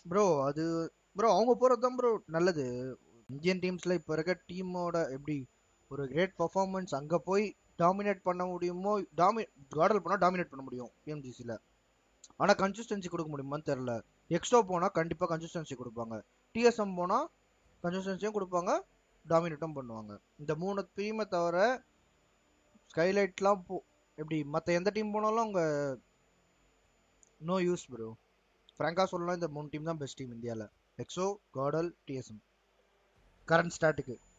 bro அது bro அவங்க போறது தான் ப்ரோ நல்லது இந்தியன் டீம்ஸ்ல இப்ப இருக்க டீமோட எப்படி ஒரு கிரேட் பர்ஃபார்மன்ஸ் அங்க போய் டாமினேட் பண்ண முடியுமோ டாமி காடல் போனா டாமினேட் பண்ண முடியும் பிஎம்ஜிசில ஆனா கன்சிஸ்டன்சி கொடுக்க முடியுமான்னு தெரியல எக்ஸ்ட்ரா போனா கண்டிப்பா கன்சிஸ்டன்சி கொடுப்பாங்க டிஎஸ்எம் போனா கன்சிஸ்டன்சியும் கொடுப்பாங்க டாமினேட்டும் பண்ணுவாங்க இந்த மூணு டீமை தவிர ஸ்கைலைட்லாம் போ எப்படி மற்ற எந்த டீம் போனாலும் அவங்க நோ யூஸ் ப்ரோ ஃப்ராங்கா சொல்லலாம் இந்த மூணு டீம் தான் பெஸ்ட் டீம் இந்தியாவில் எக்ஸோ காடல் டிஎஸ்எம் கரண்ட் ஸ்டாட்டுக்கு